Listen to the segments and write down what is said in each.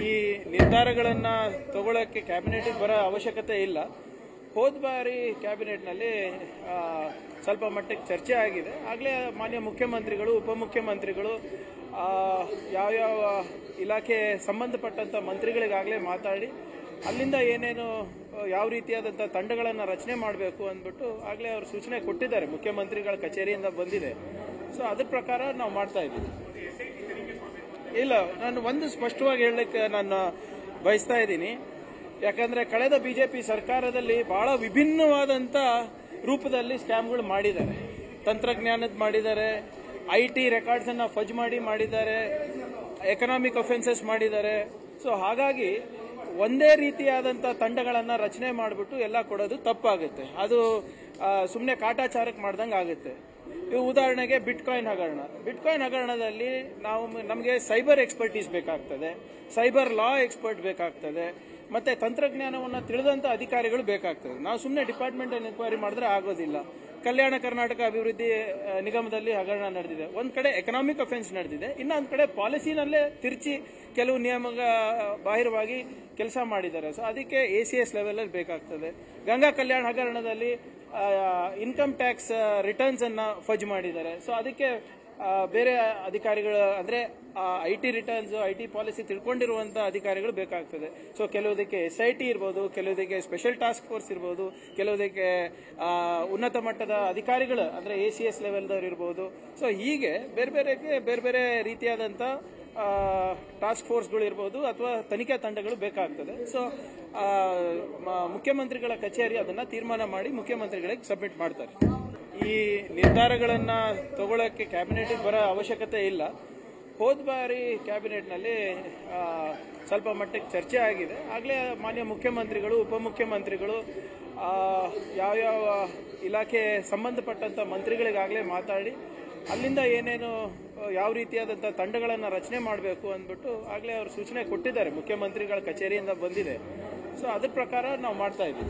ಈ ನಿರ್ಧಾರಗಳನ್ನ ತಗೊಳ್ಳೋಕ್ಕೆ ಕ್ಯಾಬಿನೆಟ್ಗೆ ಬರೋ ಅವಶ್ಯಕತೆ ಇಲ್ಲ ಹೋದ ಬಾರಿ ಕ್ಯಾಬಿನೆಟ್ನಲ್ಲಿ ಆ, ಸ್ವಲ್ಪ ಮಟ್ಟಿಗೆ ಚರ್ಚೆ ಆಗಿದೆ ಆಗಲೇ ಮಾನ್ಯ ಮುಖ್ಯಮಂತ್ರಿಗಳು ಉಪಮುಖ್ಯಮಂತ್ರಿಗಳು ಆ, ಯಾವ್ಯಾವ ಇಲಾಖೆ ಸಂಬಂಧಪಟ್ಟಂತ ಮಂತ್ರಿಗಳಿಗಾಗಲೇ ಮಾತಾಡಿ ಅಲ್ಲಿಂದ ಏನೇನು ಆ, ಯಾವ ರೀತಿಯಾದಂಥ ತಂಡಗಳನ್ನು ರಚನೆ ಮಾಡಬೇಕು ಅಂದ್ಬಿಟ್ಟು ಆಗಲೇ ಅವರು ಸೂಚನೆ ಕೊಟ್ಟಿದ್ದಾರೆ ಮುಖ್ಯಮಂತ್ರಿಗಳ ಕಚೇರಿಯಿಂದ ಬಂದಿದೆ ಸೊ ಅದ್ರ ಪ್ರಕಾರ ನಾವು ಮಾಡ್ತಾ ಇದ್ದೀವಿ ಇಲ್ಲ ನಾನು ಒಂದು ಸ್ಪಷ್ಟವಾಗಿ ಹೇಳಲಿಕ್ಕೆ ನಾನು ಬಯಸ್ತಾ ಇದ್ದೀನಿ ಯಾಕಂದ್ರೆ ಕಳೆದ ಬಿಜೆಪಿ ಸರ್ಕಾರದಲ್ಲಿ ಬಹಳ ವಿಭಿನ್ನವಾದಂತ ರೂಪದಲ್ಲಿ ಸ್ಕ್ಯಾಮ್ಗಳು ಮಾಡಿದ್ದಾರೆ ತಂತ್ರಜ್ಞಾನದ ಮಾಡಿದ್ದಾರೆ ಐ ಟಿ ರೆಕಾರ್ಡ್ಸ್ ಅನ್ನ ಫಜ್ ಮಾಡಿ ಮಾಡಿದ್ದಾರೆ ಎಕನಾಮಿಕ್ ಅಫೆನ್ಸಸ್ ಮಾಡಿದ್ದಾರೆ ಸೊ ಹಾಗಾಗಿ ಒಂದೇ ರೀತಿಯಾದಂತ ತಂಡಗಳನ್ನ ರಚನೆ ಮಾಡಿಬಿಟ್ಟು ಎಲ್ಲ ಕೊಡೋದು ತಪ್ಪಾಗುತ್ತೆ ಅದು ಸುಮ್ಮನೆ ಕಾಟಾಚಾರಕ್ಕೆ ಮಾಡ್ದಂಗೆ ಆಗುತ್ತೆ ಇವು ಉದಾಹರಣೆಗೆ ಬಿಟ್ಕಾಯಿನ್ ಹಗರಣ ಬಿಟ್ಕಾಯಿನ್ ಹಗರಣದಲ್ಲಿ ನಾವು ನಮಗೆ ಸೈಬರ್ ಎಕ್ಸ್ಪರ್ಟೀಸ್ ಬೇಕಾಗ್ತದೆ ಸೈಬರ್ ಲಾ ಎಕ್ಸ್ಪರ್ಟ್ ಬೇಕಾಗ್ತದೆ ಮತ್ತೆ ತಂತ್ರಜ್ಞಾನವನ್ನು ತಿಳಿದಂತ ಅಧಿಕಾರಿಗಳು ಬೇಕಾಗ್ತದೆ ನಾವು ಸುಮ್ಮನೆ ಡಿಪಾರ್ಟ್ಮೆಂಟ್ ಎನ್ಕ್ವೈರಿ ಮಾಡಿದ್ರೆ ಆಗೋದಿಲ್ಲ ಕಲ್ಯಾಣ ಕರ್ನಾಟಕ ಅಭಿವೃದ್ಧಿ ಆ, ನಿಗಮದಲ್ಲಿ ಹಗರಣ ನಡೆದಿದೆ ಒಂದ್ ಕಡೆ ಎಕನಾಮಿಕ್ ಅಫೆನ್ಸ್ ನಡೆದಿದೆ ಇನ್ನೊಂದ್ ಕಡೆ ಪಾಲಿಸಿನಲ್ಲೇ ತಿರುಚಿ ಕೆಲವು ನಿಯಮ ಬಾಹಿರವಾಗಿ ಕೆಲಸ ಮಾಡಿದ್ದಾರೆ ಸೊ ಅದಕ್ಕೆ ಎ ಸಿ ಎಸ್ ಲೆವೆಲ್ ಅಲ್ಲಿ ಬೇಕಾಗ್ತದೆ ಗಂಗಾ ಕಲ್ಯಾಣ ಹಗರಣದಲ್ಲಿ ಇನ್ಕಮ್ ಟ್ಯಾಕ್ಸ್ ರಿಟರ್ನ್ಸ್ ಅನ್ನ ಫಜ್ ಮಾಡಿದ್ದಾರೆ ಸೊ ಅದಕ್ಕೆ ಆ, ಬೇರೆ ಅಧಿಕಾರಿಗಳು ಅಂದ್ರೆ I T returns I T policy ತಿಳ್ಕೊಂಡಿರುವಂತ ಅಧಿಕಾರಿಗಳು ಬೇಕಾಗ್ತದೆ ಸೊ ಕೆಲವುದಕ್ಕೆ ಎಸ್ ಐ ಟಿ ಇರ್ಬೋದು ಕೆಲವುದಕ್ಕೆ ಸ್ಪೆಷಲ್ ಟಾಸ್ಕ್ ಫೋರ್ಸ್ ಇರ್ಬೋದು ಕೆಲವುದಕ್ಕೆ ಆ, ಉನ್ನತ ಮಟ್ಟದ ಅಧಿಕಾರಿಗಳು ಅಂದ್ರೆ ಎ ಸಿ ಎಸ್ ಲೆವೆಲ್ದವ್ರು ಇರ್ಬೋದು ಸೊ ಹೀಗೆ ಬೇರೆ ಬೇರೆಗೆ ಬೇರೆ ಬೇರೆ ರೀತಿಯಾದಂತ ಟಾಸ್ಕ್ ಫೋರ್ಸ್ಗಳು ಇರ್ಬೋದು ಅಥವಾ ತನಿಖಾ ತಂಡಗಳು ಬೇಕಾಗ್ತದೆ ಸೊ ಮುಖ್ಯಮಂತ್ರಿಗಳ ಕಚೇರಿ ಅದನ್ನ ತೀರ್ಮಾನ ಮಾಡಿ ಮುಖ್ಯಮಂತ್ರಿಗಳಿಗೆ ಸಬ್ಮಿಟ್ ಮಾಡ್ತಾರೆ ಈ ನಿರ್ಧಾರಗಳನ್ನ ತಗೊಳ್ಳೋಕ್ಕೆ ಕ್ಯಾಬಿನೆಟ್ಗೆ ಬರೋ ಅವಶ್ಯಕತೆ ಇಲ್ಲ ಹೋದ ಬಾರಿ ಕ್ಯಾಬಿನೆಟ್ನಲ್ಲಿ ಆ, ಸ್ವಲ್ಪ ಮಟ್ಟಿಗೆ ಚರ್ಚೆ ಆಗಿದೆ ಆಗಲೇ ಮಾನ್ಯ ಮುಖ್ಯಮಂತ್ರಿಗಳು ಉಪಮುಖ್ಯಮಂತ್ರಿಗಳು ಆ, ಯಾವ್ಯಾವ ಇಲಾಖೆ ಸಂಬಂಧಪಟ್ಟಂತ ಮಂತ್ರಿಗಳಿಗಾಗಲೇ ಮಾತಾಡಿ ಅಲ್ಲಿಂದ ಏನೇನು ಆ, ಯಾವ ರೀತಿಯಾದಂಥ ತಂಡಗಳನ್ನು ರಚನೆ ಮಾಡಬೇಕು ಅಂದ್ಬಿಟ್ಟು ಆಗಲೇ ಅವರು ಸೂಚನೆ ಕೊಟ್ಟಿದ್ದಾರೆ ಮುಖ್ಯಮಂತ್ರಿಗಳ ಕಚೇರಿಯಿಂದ ಬಂದಿದೆ ಸೊ ಅದ್ರ ಪ್ರಕಾರ ನಾವು ಮಾಡ್ತಾ ಇದ್ದೀವಿ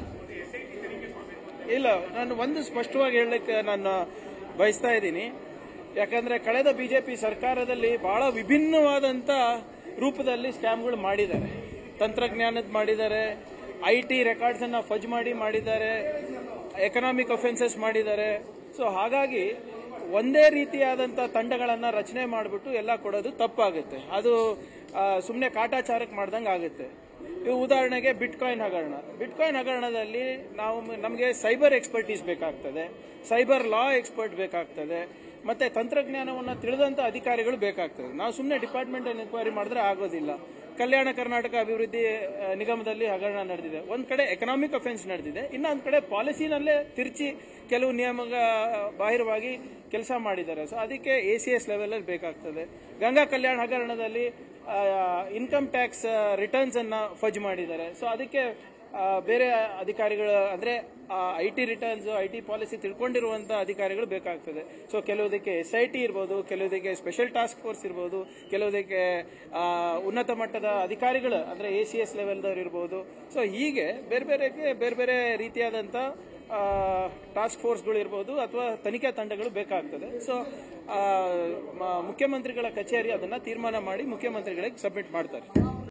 ಇಲ್ಲ ನಾನು ಒಂದು ಸ್ಪಷ್ಟವಾಗಿ ಹೇಳಲಿಕ್ಕೆ ನಾನು ಬಯಸ್ತಾ ಇದ್ದೀನಿ ಯಾಕಂದ್ರೆ ಕಳೆದ ಬಿಜೆಪಿ ಸರ್ಕಾರದಲ್ಲಿ ಬಹಳ ವಿಭಿನ್ನವಾದಂತ ರೂಪದಲ್ಲಿ ಸ್ಕ್ಯಾಮ್ಗಳು ಮಾಡಿದ್ದಾರೆ ತಂತ್ರಜ್ಞಾನದ ಮಾಡಿದ್ದಾರೆ ಐ ಟಿ ರೆಕಾರ್ಡ್ಸ್ ಅನ್ನ ಫಜ್ ಮಾಡಿ ಮಾಡಿದ್ದಾರೆ ಎಕನಾಮಿಕ್ ಅಫೆನ್ಸಸ್ ಮಾಡಿದ್ದಾರೆ ಸೊ ಹಾಗಾಗಿ ಒಂದೇ ರೀತಿಯಾದಂತ ತಂಡಗಳನ್ನ ರಚನೆ ಮಾಡಿಬಿಟ್ಟು ಎಲ್ಲ ಕೊಡೋದು ತಪ್ಪಾಗುತ್ತೆ ಅದು ಸುಮ್ಮನೆ ಕಾಟಾಚಾರಕ್ಕೆ ಮಾಡ್ದಂಗೆ ಆಗುತ್ತೆ ಇವು ಉದಾಹರಣೆಗೆ ಬಿಟ್ಕಾಯಿನ್ ಹಗರಣ ಬಿಟ್ಕಾಯಿನ್ ಹಗರಣದಲ್ಲಿ ನಾವು ನಮಗೆ ಸೈಬರ್ ಎಕ್ಸ್ಪರ್ಟೀಸ್ ಬೇಕಾಗ್ತದೆ ಸೈಬರ್ ಲಾ ಎಕ್ಸ್ಪರ್ಟ್ ಬೇಕಾಗ್ತದೆ ಮತ್ತೆ ತಂತ್ರಜ್ಞಾನವನ್ನು ತಿಳಿದಂತ ಅಧಿಕಾರಿಗಳು ಬೇಕಾಗ್ತದೆ ನಾವು ಸುಮ್ಮನೆ ಡಿಪಾರ್ಟ್ಮೆಂಟ್ ಎನ್ಕ್ವೈರಿ ಮಾಡಿದ್ರೆ ಆಗೋದಿಲ್ಲ ಕಲ್ಯಾಣ ಕರ್ನಾಟಕ ಅಭಿವೃದ್ಧಿ ಆ, ನಿಗಮದಲ್ಲಿ ಹಗರಣ ನಡೆದಿದೆ ಒಂದ್ ಕಡೆ ಎಕನಾಮಿಕ್ ಅಫೆನ್ಸ್ ನಡೆದಿದೆ ಇನ್ನೊಂದ್ ಕಡೆ ಪಾಲಿಸಿನಲ್ಲೇ ತಿರುಚಿ ಕೆಲವು ನಿಯಮ ಬಾಹಿರವಾಗಿ ಕೆಲಸ ಮಾಡಿದ್ದಾರೆ ಸೊ ಅದಕ್ಕೆ ಎ ಸಿ ಎಸ್ ಲೆವೆಲ್ ಅಲ್ಲಿ ಬೇಕಾಗ್ತದೆ ಗಂಗಾ ಕಲ್ಯಾಣ ಹಗರಣದಲ್ಲಿ ಇನ್ಕಮ್ ಟ್ಯಾಕ್ಸ್ ರಿಟರ್ನ್ಸ್ ಅನ್ನ ಫಜ್ ಮಾಡಿದ್ದಾರೆ ಸೊ ಅದಕ್ಕೆ ಆ, ಬೇರೆ ಅಧಿಕಾರಿಗಳು ಅಂದ್ರೆ I T returns I T policy ತಿಳ್ಕೊಂಡಿರುವಂತ ಅಧಿಕಾರಿಗಳು ಬೇಕಾಗ್ತದೆ ಸೊ ಕೆಲವುದಕ್ಕೆ ಎಸ್ ಐ ಟಿ ಇರ್ಬೋದು ಕೆಲವುದಕ್ಕೆ ಸ್ಪೆಷಲ್ ಟಾಸ್ಕ್ ಫೋರ್ಸ್ ಇರ್ಬೋದು ಕೆಲವುದಕ್ಕೆ ಆ, ಉನ್ನತ ಮಟ್ಟದ ಅಧಿಕಾರಿಗಳು ಅಂದ್ರೆ ಎ ಸಿ ಎಸ್ ಲೆವೆಲ್ದವ್ರು ಇರ್ಬೋದು ಸೊ ಹೀಗೆ ಬೇರೆ ಬೇರೆಗೆ ಬೇರೆ ಬೇರೆ ರೀತಿಯಾದಂತ ಟಾಸ್ಕ್ ಫೋರ್ಸ್ಗಳು ಇರ್ಬೋದು ಅಥವಾ ತನಿಖಾ ತಂಡಗಳು ಬೇಕಾಗ್ತದೆ ಸೊ ಮುಖ್ಯಮಂತ್ರಿಗಳ ಕಚೇರಿ ಅದನ್ನ ತೀರ್ಮಾನ ಮಾಡಿ ಮುಖ್ಯಮಂತ್ರಿಗಳಿಗೆ ಸಬ್ಮಿಟ್ ಮಾಡ್ತಾರೆ